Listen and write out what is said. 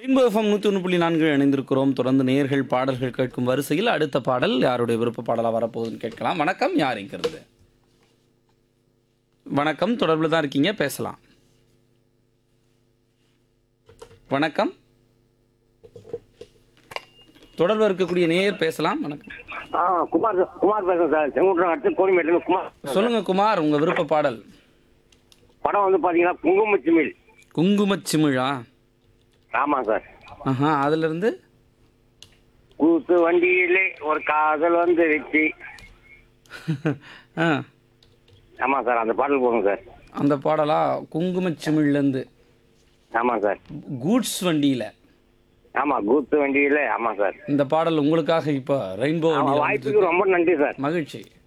rainbow FM நூற்றி ஒன்று புள்ளி நான்கு இணைந்திருக்கிறோம் தொடர்ந்து நேர்கள் பாடல்கள் கேட்கும் வரிசையில் அடுத்த பாடல் யாருடைய விருப்ப பாடலாக வரப்போகுதுன்னு கேட்கலாம் வணக்கம் யார் இருக்கிறது வணக்கம் தொடர்பில் தான் இருக்கீங்க பேசலாம் வணக்கம் தொடர்பில் இருக்கக்கூடிய நேயர் பேசலாம் வணக்கம் ஆ குமார் குமார் பேசுறேன் சார் செங்குன்றம் அடுத்து கோரிமேட்டில் குமார் சொல்லுங்க குமார் உங்க விருப்ப பாடல் படம் வந்து பார்த்தீங்கன்னா குங்குமச்சிமிழ் குங்குமச்சிமிழா ஆமாம் சார் ஆஹா அதுல இருந்து கூத்து வண்டியிலே ஒரு காதல் வந்துருச்சு ஆ ஆமாம் சார் அந்த பாடல் போதும் சார் அந்த பாடலா குங்குமச்சிமிழ்லேருந்து ஆமாம் சார் கூட்ஸ் வண்டியில் ஆமாம் கூத்து வண்டியிலே ஆமாம் சார் இந்த பாடல் உங்களுக்காக இப்போ ரெயின்போ ஆமாம் வண்டியில் வாய்ப்புக்கு ரொம்ப நன்றி சார் மகிழ்ச்சி